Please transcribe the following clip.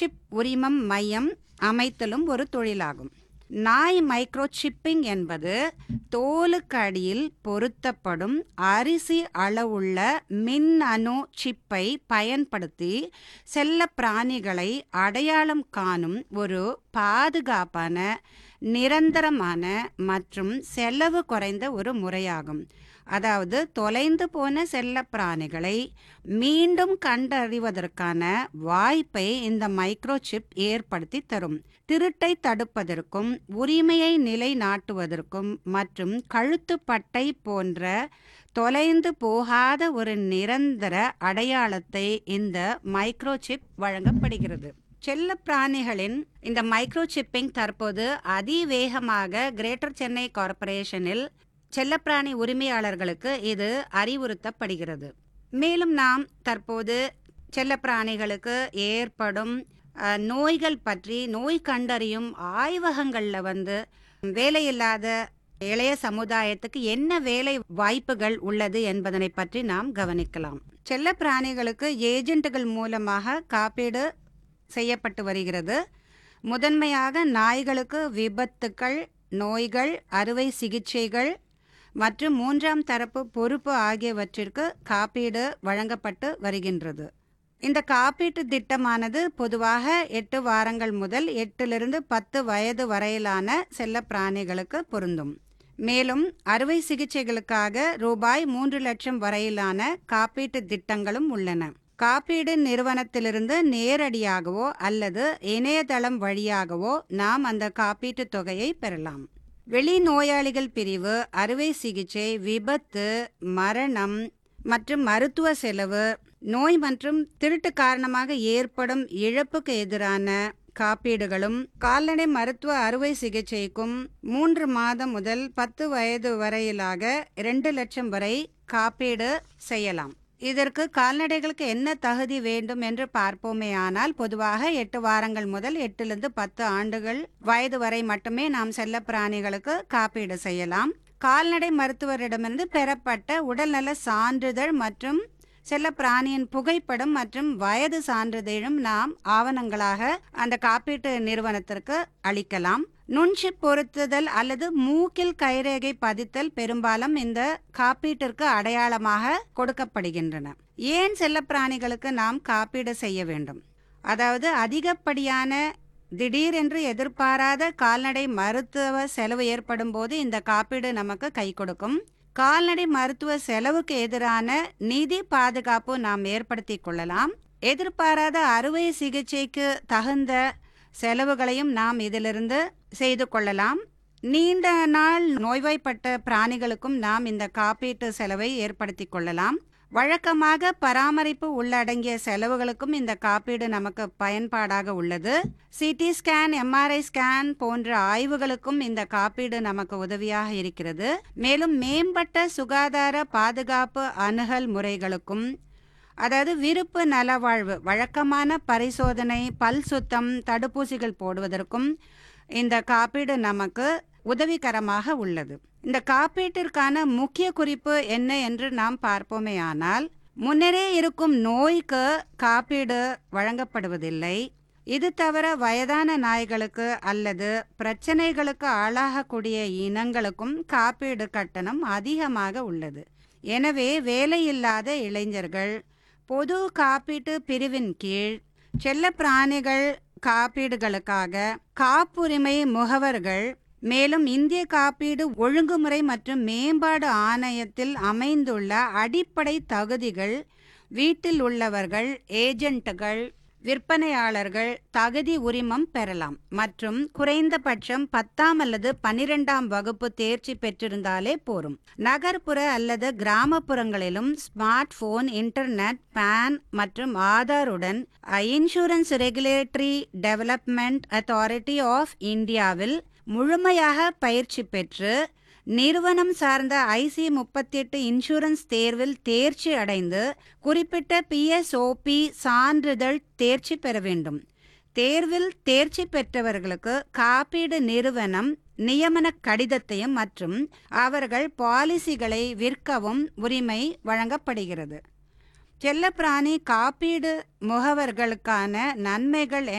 microchip உரிமம் மையம் அமைத்தலும் ஒரு தொழிலாகும் நாய் மைக்ரோசிப்பிங் என்பது தோலுக்கு அடியில் பொருத்தப்படும் அரிசி அளவுள்ள மின்னணு சிப்பை பயன்படுத்தி செல்ல பிராணிகளை அடையாளம் காணும் ஒரு பாதுகாப்பான நிரந்தரமான மற்றும் செலவு குறைந்த ஒரு முறையாகும் அதாவது தொலைந்து போன செல்ல பிராணிகளை மீண்டும் கண்டறிவதற்கான வாய்ப்பை இந்த மைக்ரோசிப் ஏற்படுத்தி தரும் திருட்டை தடுப்பதற்கும் உரிமையை நிலைநாட்டுவதற்கும் மற்றும் கழுத்துப்பட்டை போன்ற தொலைந்து போகாத ஒரு நிரந்தர அடையாளத்தை இந்த மைக்ரோசிப் வழங்கப்படுகிறது செல்ல பிராணிகளின் இந்த மைக்ரோசிப்பிங் தற்போது அதிவேகமாக கிரேட்டர் சென்னை கார்ப்பரேஷனில் செல்லப்பிராணி உரிமையாளர்களுக்கு இது அறிவுறுத்தப்படுகிறது மேலும் நாம் தற்போது செல்லப்பிராணிகளுக்கு ஏற்படும் அஹ், நோய்கள் பற்றி நோய் கண்டறியும் ஆய்வகங்களில் வந்து வேலையில்லாத இளைய சமுதாயத்துக்கு என்ன வேலை வாய்ப்புகள் உள்ளது என்பதனை பற்றி நாம் கவனிக்கலாம் செல்ல பிராணிகளுக்கு ஏஜென்ட்டுகள் மூலமாக காப்பீடு செய்யப்பட்டு வருகிறது முதன்மையாக நாய்களுக்கு விபத்துக்கள் நோய்கள் அறுவை சிகிச்சைகள் மற்றும் மூன்றாம் தரப்பு பொறுப்பு ஆகியவற்றிற்கு காப்பீடு வழங்கப்பட்டு வருகின்றது இந்த காப்பீட்டு திட்டமானது பொதுவாக எட்டு வாரங்கள் முதல் எட்டிலிருந்து பத்து வயது வரையிலான செல்ல பிராணிகளுக்கு பொருந்தும் மேலும் அறுவை சிகிச்சைகளுக்காக ரூபாய் மூன்று லட்சம் வரையிலான காப்பீட்டு திட்டங்களும் உள்ளன காப்பீடு நிறுவனத்திலிருந்து நேரடியாகவோ அல்லது இணையதளம் வழியாகவோ நாம் அந்த காப்பீட்டு தொகையை பெறலாம் வெளி நோயாளிகள் பிரிவு அறுவை சிகிச்சை விபத்து மரணம் மற்றும் மருத்துவ செலவு நோய் மற்றும் திருட்டு காரணமாக ஏற்படும் இழப்புக்கு எதிரான காப்பீடுகளும் கால்நடை மருத்துவ அறுவை சிகிச்சைக்கும் மூன்று மாதம் முதல் பத்து வயது வரையிலாக இரண்டு லட்சம் வரை காப்பீடு செய்யலாம் இதற்கு கால்நடைகளுக்கு என்ன தகுதி வேண்டும் என்று பார்ப்போமேயானால் பொதுவாக எட்டு வாரங்கள் முதல் எட்டிலிருந்து பத்து ஆண்டுகள் வயது வரை மட்டுமே நாம் செல்ல பிராணிகளுக்கு காப்பீடு செய்யலாம் கால்நடை மருத்துவரிடமிருந்து பெறப்பட்ட உடல்நல சான்றிதழ் மற்றும் செல்ல பிராணியின் புகைப்படம் மற்றும் வயது சான்றிதழும் நாம் ஆவணங்களாக அந்த காப்பீட்டு நிறுவனத்திற்கு அளிக்கலாம் நுண்சிப் பொருத்துதல் அல்லது மூக்கில் கைரேகை பதித்தல் பெரும்பாலும் இந்த காப்பீட்டிற்கு அடையாளமாக கொடுக்கப்படுகின்றன ஏன் செல்லப்பிராணிகளுக்கு நாம் காப்பீடு செய்ய வேண்டும் அதாவது அதிகப்படியான திடீரென்று எதிர்பாராத கால்நடை மருத்துவ செலவு ஏற்படும் போது இந்த காப்பீடு நமக்கு கை கொடுக்கும் கால்நடை மருத்துவ செலவுக்கு எதிரான நிதி பாதுகாப்பு நாம் ஏற்படுத்தி கொள்ளலாம் எதிர்பாராத அறுவை சிகிச்சைக்கு தகுந்த செலவுகளையும் நாம் இதிலிருந்து செய்து கொள்ளலாம் நீண்ட நாள் நோய்வாய்ப்பட்ட பிராணிகளுக்கும் நாம் இந்த காப்பீட்டு செலவை ஏற்படுத்தி கொள்ளலாம் வழக்கமாக பராமரிப்பு உள்ளடங்கிய செலவுகளுக்கும் இந்த காப்பீடு நமக்கு பயன்பாடாக உள்ளது சிடி ஸ்கேன் எம்ஆர்ஐ ஸ்கேன் போன்ற ஆய்வுகளுக்கும் இந்த காப்பீடு நமக்கு உதவியாக இருக்கிறது மேலும் மேம்பட்ட சுகாதார பாதுகாப்பு அணுகல் முறைகளுக்கும் அதாவது விருப்பு நலவாழ்வு வழக்கமான பரிசோதனை பல் சுத்தம் தடுப்பூசிகள் போடுவதற்கும் இந்த காப்பீடு நமக்கு உதவிகரமாக உள்ளது இந்த காப்பீட்டிற்கான முக்கிய குறிப்பு என்ன என்று நாம் பார்ப்போமே ஆனால் முன்னரே இருக்கும் நோய்க்கு காப்பீடு வழங்கப்படுவதில்லை இது தவிர வயதான நாய்களுக்கு அல்லது பிரச்சனைகளுக்கு ஆளாகக்கூடிய இனங்களுக்கும் காப்பீடு கட்டணம் அதிகமாக உள்ளது எனவே வேலையில்லாத இளைஞர்கள் பொது காப்பீட்டு பிரிவின் கீழ் செல்ல பிராணிகள் காப்பீடுகளுக்காக காப்புரிமை முகவர்கள் மேலும் இந்திய காப்பீடு ஒழுங்குமுறை மற்றும் மேம்பாடு ஆணையத்தில் அமைந்துள்ள அடிப்படை தகுதிகள் வீட்டில் உள்ளவர்கள் ஏஜென்ட்டுகள் விற்பனையாளர்கள் தகுதி உரிமம் பெறலாம் மற்றும் குறைந்தபட்சம் பத்தாம் அல்லது பன்னிரெண்டாம் வகுப்பு தேர்ச்சி பெற்றிருந்தாலே போரும் நகர்ப்புற அல்லது கிராமப்புறங்களிலும் ஸ்மார்ட் போன் இன்டர்நெட் பேன் மற்றும் ஆதாருடன் insurance regulatory development authority of இந்தியாவில் முழுமையாக பயிற்சி பெற்று நிறுவனம் சார்ந்த ஐசி முப்பத்தி எட்டு இன்சூரன்ஸ் தேர்வில் தேர்ச்சி அடைந்து குறிப்பிட்ட பிஎஸ்ஓபி சான்றிதழ் தேர்ச்சி பெற வேண்டும் தேர்வில் தேர்ச்சி பெற்றவர்களுக்கு காப்பீடு நிறுவனம் நியமன கடிதத்தையும் மற்றும் அவர்கள் பாலிசிகளை விற்கவும் உரிமை வழங்கப்படுகிறது செல்லப்பிராணி காப்பீடு முகவர்களுக்கான நன்மைகள்